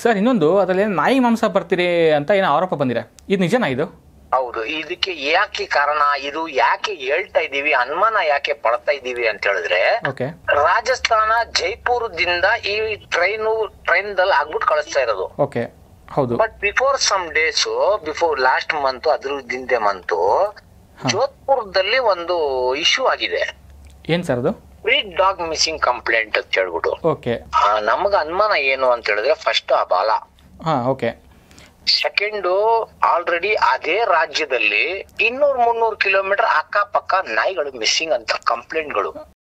sir ಇನ್ನೊಂದು ಅದರಲ್ಲಿ ಏನೋ ನಾಯಿ ಮಾಂಸ ಬರ್ತೀರಿ ಅಂತ ಏನೋ ಆರೋಪ ಬಂದಿದೆ ಇದು ನಿಜನಾ ಇದು ಹೌದು ಇದಕ್ಕೆ ಯಾಕೆ ಕಾರಣ ಇದು ಯಾಕೆ ಹೇಳ್ತಾ ಇದೀವಿ ಅನುಮಾನ ಯಾಕೆ ಪಡ್ತಾ ಇದೀವಿ ಅಂತ ಹೇಳಿದ್ರೆ ಓಕೆ ರಾಜಸ್ಥಾನ ಜೈಪುರದಿಂದ ಈ ಟ್ರೈನ್ ಟ್ರೈನ್ ದಲ್ಲಿ ಆಗ್ಬಿಟ್ಟು ಕಳಿಸ್ತಾ ಇರೋದು ಓಕೆ ಹೌದು but before some days before last month ಅದ್ರ ಹಿಂದೆ ಮಂತ್ ಜೋಧ್ಪುರದಲ್ಲಿ ಒಂದು ಇಶ್ಯೂ ಆಗಿದೆ ಏನು ಸರ್ ಅದು ಬ್ರೀಡ್ ಡಾಗ್ ಮಿಸ್ಸಿಂಗ್ ಕಂಪ್ಲೇಂಟ್ ಅಂತ ಹೇಳ್ಬಿಟ್ಟು ಓಕೆ ಆ, ನಮ್ಗ ಅನುಮಾನ ಏನು ಅಂತ ಹೇಳಿದ್ರೆ ಫಸ್ಟ್ ಆ ಬಾಲ ಹಾಂ ಓಕೆ ಸೆಕೆಂಡ್ ಆಲ್ರೆಡಿ ಅದೇ ರಾಜ್ಯದಲ್ಲಿ ಇನ್ನೂರ್ ಮುನ್ನೂರು ಕಿಲೋಮೀಟರ್ ಅಕ್ಕಪಕ್ಕ ನಾಯಿಗಳು ಮಿಸ್ಸಿಂಗ್ ಅಂತ ಕಂಪ್ಲೇಂಟ್ಗಳು